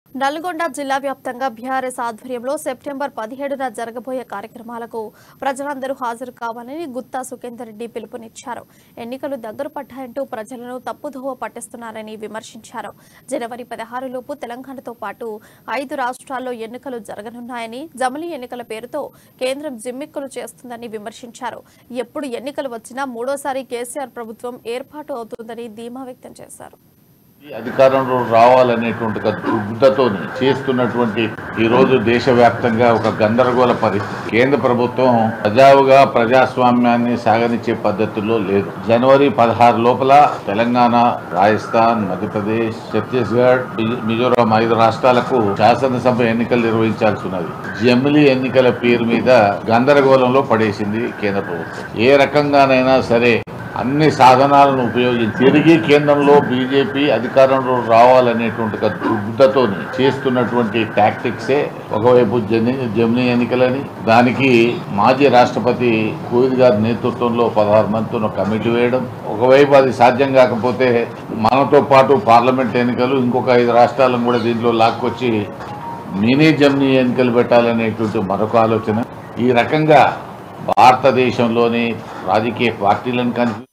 నల్గొండ జిల్లా వ్యాప్తంగా బీఆర్ఎస్ ఆధ్వర్యంలో సెప్టెంబర్ పదిహేడున జరగబోయే కార్యక్రమాలకు ప్రజలందరూ హాజరు కావాలని గుత్తా సుఖేందర్ రెడ్డి పిలుపునిచ్చారు ఎన్నికలు దగ్గర పడ్డాయంటూ ప్రజలను తప్పుదోవ పట్టిస్తున్నారని విమర్శించారు జనవరి పదహారులోపు తెలంగాణతో పాటు ఐదు రాష్ట్రాల్లో ఎన్నికలు జరగనున్నాయని జమలి ఎన్నికల పేరుతో కేంద్రం జిమ్మిక్కులు చేస్తుందని విమర్శించారు ఎప్పుడు ఎన్నికలు వచ్చినా మూడోసారి కేసీఆర్ ప్రభుత్వం ఏర్పాటు అవుతుందని ధీమా వ్యక్తం చేశారు ఈ అధికారంలో రావాలనేటువంటి ఒక దుగ్ధతోని చేస్తున్నటువంటి ఈ రోజు దేశవ్యాప్తంగా ఒక గందరగోళ పరిస్థితి కేంద్ర ప్రభుత్వం ప్రజావుగా ప్రజాస్వామ్యాన్ని సాగనిచ్చే పద్ధతుల్లో లేదు జనవరి పదహారు లోపల తెలంగాణ రాజస్థాన్ మధ్యప్రదేశ్ ఛత్తీస్గఢ్ మి- మిజోరాం ఐదు రాష్ట్రాలకు శాసనసభ ఎన్నికలు నిర్వహించాల్సి ఉన్నది జమిలీ ఎన్నికల పేరు మీద గందరగోళంలో పడేసింది కేంద్ర ప్రభుత్వం ఏ రకంగానైనా సరే అన్ని సాధనాలను ఉపయోగించి తిరిగి కేంద్రంలో బీజేపీ అధికారంలో రావాలనేటువంటి ఒక దుగ్ధతోని చేస్తున్నటువంటి టాక్టిక్సే ఒకవైపు జని జమినీ ఎన్నికలని దానికి మాజీ రాష్ట్రపతి కోవిద్ గారి నేతృత్వంలో పదహారు మందితో ఒక కమిటీ వేయడం ఒకవైపు అది సాధ్యం కాకపోతే మనతో పాటు పార్లమెంట్ ఎన్నికలు ఇంకొక ఐదు రాష్ట్రాలను కూడా దీంట్లో లాక్కొచ్చి మినీ జమినీ ఎన్నికలు పెట్టాలనేటువంటి మరొక ఆలోచన ఈ రకంగా భారతదేశంలోని రాజకీయ పార్టీలను కన్ఫ్యూజ్